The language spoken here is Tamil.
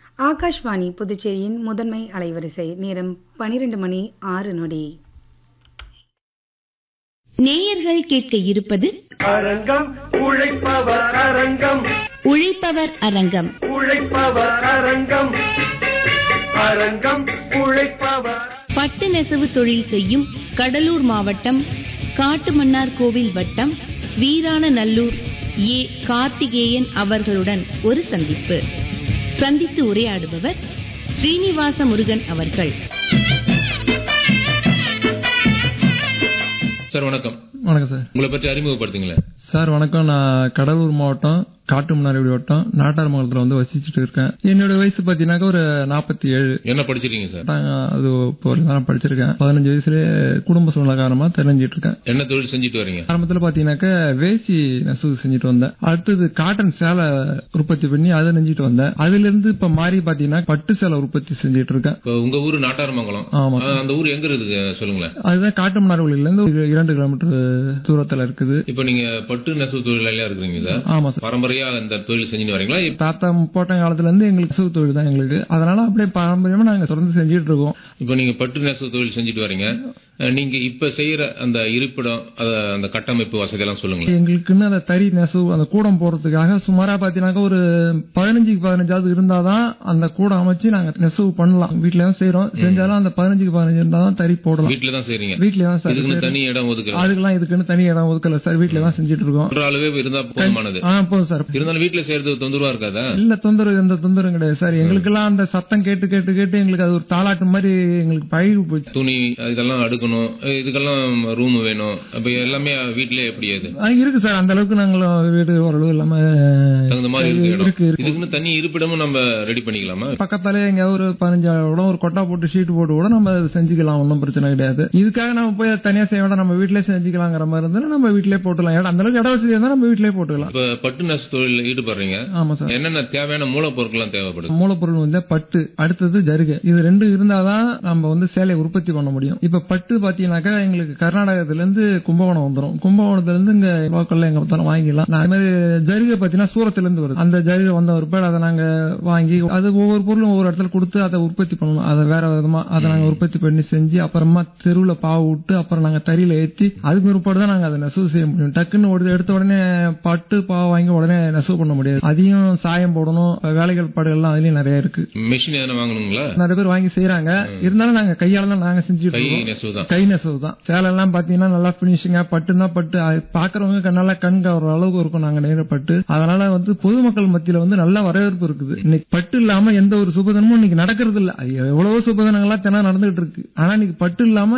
ஆகாஷ்வாணி புதுச்சேரியின் முதன்மை அலைவரிசை நேரம் பனிரெண்டு மணி ஆறு நொடி நேயர்கள் கேட்க இருப்பது அரங்கம் உழைப்பவர் அரங்கம் உழைப்பவர் அரங்கம் உழைப்பவர் அரங்கம் அரங்கம் உழைப்பவர் பட்டு நெசவு தொழில் செய்யும் கடலூர் மாவட்டம் காட்டுமன்னார் கோவில் வட்டம் வீரான நல்லூர் ஏ கார்த்திகேயன் அவர்களுடன் ஒரு சந்திப்பு சந்தித்து உரையாடுபவர் ஸ்ரீனிவாச முருகன் அவர்கள் சார் வணக்கம் வணக்கம் சார் உங்களை பற்றி அறிமுகப்படுத்துங்களேன் சார் வணக்கம் நான் கடலூர் மாவட்டம் காட்டுமன்னார்குடி வட்டம் நாட்டார் வந்து வசிச்சுட்டு இருக்கேன் என்னோட வயசு பாத்தீங்கன்னாக்கா ஒரு நாற்பத்தி ஏழு என்ன படிச்சிருக்கீங்க சார் அது இப்போ ஒரு நேரம் படிச்சிருக்கேன் பதினஞ்சு வயசுலயே குடும்ப சூழ்நிலை காரணமா தெரிஞ்சிட்டு இருக்கேன் என்ன தொழில் செஞ்சுட்டு வரீங்க ஆரம்பத்துல பாத்தீங்கன்னாக்கா வேஷ்டி நெசவு செஞ்சுட்டு வந்தேன் அடுத்தது காட்டன் சேலை உற்பத்தி பண்ணி அதை நெஞ்சிட்டு வந்தேன் அதுல இருந்து இப்ப மாறி பாத்தீங்கன்னா பட்டு சேலை உற்பத்தி செஞ்சுட்டு இருக்கேன் இப்போ உங்க ஊர் நாட்டார்மங்கலம் ஆமா ஆ, அந்த ஊர் எங்க இருக்கு சொல்லுங்களேன் அதுதான் காட்டுமன்னார்குடியில இருந்து ஒரு இரண்டு கிலோமீட்டர் தூரத்துல இருக்குது இப்போ நீங்க பட்டு நெசவு தொழிலாளியா இருக்கிறீங்க சார் ஆமா சார் பரம்பரையா இந்த தொழில் செஞ்சுட்டு வரீங்களா இப்ப- தாத்தா முப்பாட்டம் காலத்துல இருந்து எங்களுக்கு நெசவு தொழில் தான் எங்களுக்கு அதனால அப்படியே பாரம்பரியமா நாங்க தொடர்ந்து செஞ்சுட்டு இருக்கோம் இப்போ நீங்க பட்டு நெசவு தொழில் செஞ்சுட்டு வரீங்க அஹ், நீங்க இப்ப செய்யற அந்த இருப்பிடம் அத அந்த கட்டமைப்பு வசதி எல்லாம் சொல்லுங்களேன் எங்களுக்குன்னு அந்த தறி நெசவு அந்த கூடம் போடுறதுக்காக சுமாரா பாத்தீங்கன்னாக்கா ஒரு பதினஞ்சுக்கு பதினஞ்சாவது இருந்தாதான் அந்த கூடம் அமைச்சு நாங்க நெசவு பண்ணலாம் வீட்ல தான் செய்யறோம் செஞ்சாலும் அந்த பதினஞ்சுக்கு பதினஞ்சு இருந்தாதான் தறி போடலாம் வீட்டுல தான் செய்றீங்க வீட்ல தான் சார் இதுக்குன்னு செய்றோம். தனி இடம் ஒதுக்கல அதுக்கெல்லாம் இதுக்குன்னு தனி இடம் ஒதுக்கல சார் வீட்ல தான் செஞ்சுட்டு இருக்கோம் ஒரு அளவே இருந்தா போதுமானது ஆ போதும் சார் இருந்தாலும் வீட்டுல செய்யறது தொந்தரவா இருக்காதா இல்ல தொந்தரவு எந்த தொந்தரவும் கிடையாது சார் எங்களுக்கெல்லாம் அந்த சத்தம் கேட்டு கேட்டு கேட்டு எங்களுக்கு அது ஒரு தாலாட்டு மாதிரி எங்களுக்கு பழகி போச்சு துணி இதெல்லாம் அடுக்கணும் இதுக்கெல்லாம் ரூம் வேணும் அப்ப எல்லாமே வீட்லயே எப்படி அது ஆ, இருக்கு சார் அந்த அளவுக்கு நாங்களும் வீடு ஓரளவு இல்லாம தகுந்த மாதிரி இருக்கு இடம் இருக்கு இருக்கு இதுக்குன்னு தனி இருப்பிடமும் நம்ம ரெடி பண்ணிக்கலாமா பக்கத்தாலே எங்க ஒரு பதினஞ்சு இடம் ஒரு கொட்டா போட்டு ஷீட் போட்டு கூட நம்ம அதை செஞ்சுக்கலாம் ஒன்றும் பிரச்சனை கிடையாது இதுக்காக நம்ம போய் அதை தனியா செய்ய வேண்டாம் நம்ம வீட்டிலே செஞ்சுக்கலாங்கிற மாதிரி இருந்தா நம்ம வீட்டிலே போட்டுக்கலாம் இடம் அந்த அளவுக்கு இட வசதி இருந்தா நம்ம வீட்டிலே போட்டுக்கலாம் இப்ப பட்டு நெசவு தொழில் ஈடுபடுறீங்க ஆமா சார் என்னென்ன தேவையான மூலப்பொருட்கள்லாம் தேவைப்படுது மூலப்பொருள் வந்து பட்டு அடுத்தது ஜருகை இது ரெண்டு இருந்தாதான் நம்ம வந்து சேலையை உற்பத்தி பண்ண முடியும் இப்ப பட்டு பாத்தீங்கன்னாக்கா எங்களுக்கு கர்நாடகத்துல இருந்து கும்பகோணம் வந்துரும் கும்பகோணத்துல இருந்து இங்க லோக்கல்ல எங்க பார்த்தாலும் வாங்கிக்கலாம் நான் அது மாதிரி ஜருகை பாத்தீங்கன்னா சூரத்துல இருந்து வருது அந்த ஜருகை வந்த ஒரு பேர் அதை நாங்க வாங்கி அது ஒவ்வொரு பொருளும் ஒவ்வொரு இடத்துல கொடுத்து அதை உற்பத்தி பண்ணணும் அதை வேற விதமா அதை நாங்க உற்பத்தி பண்ணி செஞ்சு அப்புறமா தெருவுல பாவு விட்டு அப்புறம் நாங்க தறியில ஏத்தி அதுக்கு பிற்பாடு தான் நாங்க அதை நெசவு செய்ய முடியும் டக்குன்னு ஒரு எடுத்த உடனே பட்டு பாவு வாங்கி உடனே நெசவு பண்ண முடியாது அதையும் சாயம் போடணும் வேலைகள் பாடுகள்லாம் அதுலயும் நிறைய இருக்கு மிஷின் எதனா வாங்கணுங்களா நிறைய பேர் வாங்கி செய்யறாங்க இருந்தாலும் நாங்க கையால தான் நாங்க செஞ்சுட்டு கை இருக்கோம் நெசவு தான் கை நெசவு தான் சேலை எல்லாம் பாத்தீங்கன்னா நல்லா பினிஷிங்கா பட்டுன்னா பட்டு அது பாக்குறவங்க கண்ணால கண் கவர அளவுக்கு இருக்கும் நாங்க நேர பட்டு அதனால வந்து பொதுமக்கள் மத்தியில வந்து நல்ல வரவேற்பு இருக்குது இன்னைக்கு பட்டு இல்லாம எந்த ஒரு சுபதனமும் இன்னைக்கு நடக்கிறது இல்ல எவ்வளவோ சுபதனங்கள்லாம் தினம் நடந்துகிட்டு இருக்கு ஆனா இன்னைக்கு பட்டு இல்லாம